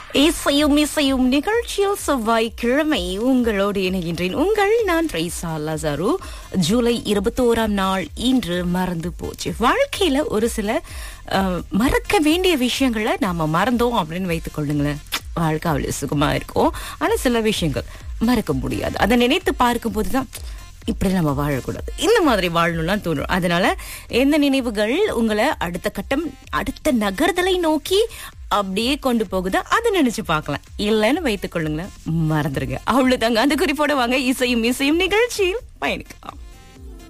இசையும் இசையும் நிகழ்ச்சியில் செவ்வாய்க்கிழமை உங்களோடு இணைகின்றேன் உங்கள் நான் ரைசா லசாரு ஜூலை இருபத்தோராம் நாள் இன்று மறந்து போச்சு வாழ்க்கையில ஒரு சில அஹ், மறக்க வேண்டிய விஷயங்களை நாம மறந்தோம் அப்படின்னு வைத்துக் கொள்ளுங்களேன் வாழ்க்கை அவ்வளவு சுகமா இருக்கும் ஆனா சில விஷயங்கள் மறக்க முடியாது அதை நினைத்து பார்க்கும் போதுதான் இப்படி நம்ம வாழக்கூடாது இந்த மாதிரி வாழணும்லாம் தோணும் அதனால எந்த நினைவுகள் உங்களை அடுத்த கட்டம் அடுத்த நகர்தலை நோக்கி அப்படியே கொண்டு போகுதோ அதை நினைச்சு பார்க்கலாம் இல்லைன்னு வைத்துக் கொள்ளுங்களேன் மறந்துருங்க அவ்வளவுதாங்க அந்த குறிப்போட வாங்க இசையும் இசையும் நிகழ்ச்சியில் பயணிக்கலாம்